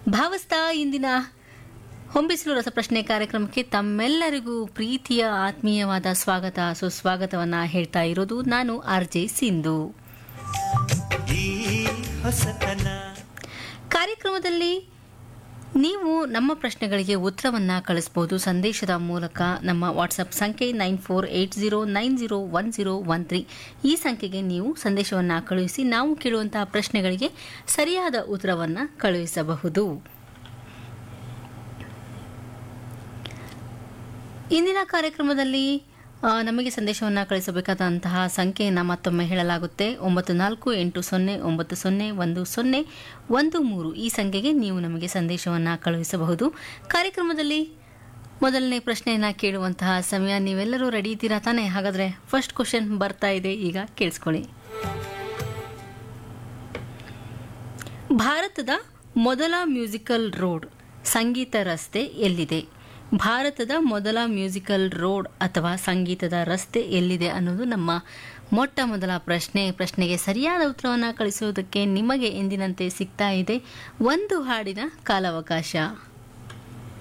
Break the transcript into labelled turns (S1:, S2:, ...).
S1: ಭಾವಸ್ಥ ಇಂದಿನ ಹೊಂಬಿಸಿಲು ರಸಪ್ರಶ್ನೆ ಕಾರ್ಯಕ್ರಮಕ್ಕೆ ತಮ್ಮೆಲ್ಲರಿಗೂ ಪ್ರೀತಿಯ ಆತ್ಮೀಯವಾದ ಸ್ವಾಗತ ಸುಸ್ವಾಗತವನ್ನ ಹೇಳ್ತಾ ಇರೋದು ನಾನು ಆರ್ ಜೆ ಸಿಂಧು
S2: ಈ ಹೊಸತನ
S1: ಕಾರ್ಯಕ್ರಮದಲ್ಲಿ ನೀವು ನಮ್ಮ ಪ್ರಶ್ನೆಗಳಿಗೆ ಉತ್ತರವನ್ನು ಕಳಿಸಬಹುದು ಸಂದೇಶದ ಮೂಲಕ ನಮ್ಮ ವಾಟ್ಸಪ್ ಸಂಖ್ಯೆ nine four eight zero nine zero one zero one three ಈ ಸಂಖ್ಯೆಗೆ ನೀವು ಸಂದೇಶವನ್ನು ಕಳುಹಿಸಿ ನಾವು ಕೇಳುವಂತಹ ಪ್ರಶ್ನೆಗಳಿಗೆ ಸರಿಯಾದ ಉತ್ತರವನ್ನು ಕಳುಹಿಸಬಹುದು ಇಂದಿನ ಕಾರ್ಯಕ್ರಮದಲ್ಲಿ ಆ, ನಮಗೆ ಸಂದೇಶವನ್ನು ಕಳಿಸಬೇಕಾದಂತಹ ಸಂಖ್ಯೆಯನ್ನು ಮತ್ತೊಮ್ಮೆ ಹೇಳಲಾಗುತ್ತೆ ಒಂಬತ್ತು ನಾಲ್ಕು ಎಂಟು ಸೊನ್ನೆ ಒಂಬತ್ತು ಸೊನ್ನೆ ಒಂದು ಸೊನ್ನೆ ಒಂದು ಮೂರು ಈ ಸಂಖ್ಯೆಗೆ ನೀವು ನಮಗೆ ಸಂದೇಶವನ್ನು ಕಳುಹಿಸಬಹುದು ಕಾರ್ಯಕ್ರಮದಲ್ಲಿ ಮೊದಲನೇ ಪ್ರಶ್ನೆಯನ್ನು ಕೇಳುವಂತಹ ಸಮಯ ನೀವೆಲ್ಲರೂ ರೆಡಿ ಇದ್ದೀರಾ ತಾನೇ ಹಾಗಾದರೆ ಫಸ್ಟ್ ಕ್ವಶನ್ ಬರ್ತಾ ಇದೆ ಈಗ ಕೇಳಿಸ್ಕೊಳ್ಳಿ ಭಾರತದ ಮೊದಲ ಮ್ಯೂಸಿಕಲ್ ರೋಡ್ ಸಂಗೀತ ರಸ್ತೆ ಎಲ್ಲಿದೆ ಭಾರತದ ಮೊದಲ ಮ್ಯೂಸಿಕಲ್ ರೋಡ್ ಅಥವಾ ಸಂಗೀತದ ರಸ್ತೆ ಎಲ್ಲಿದೆ ಅನ್ನೋದು ನಮ್ಮ ಮೊಟ್ಟ ಮೊದಲ ಪ್ರಶ್ನೆ ಪ್ರಶ್ನೆಗೆ ಸರಿಯಾದ ಉತ್ತರವನ್ನು ಕಳಿಸುವುದಕ್ಕೆ ನಿಮಗೆ ಎಂದಿನಂತೆ ಸಿಗ್ತಾ ಇದೆ ಒಂದು ಹಾಡಿನ ಕಾಲಾವಕಾಶ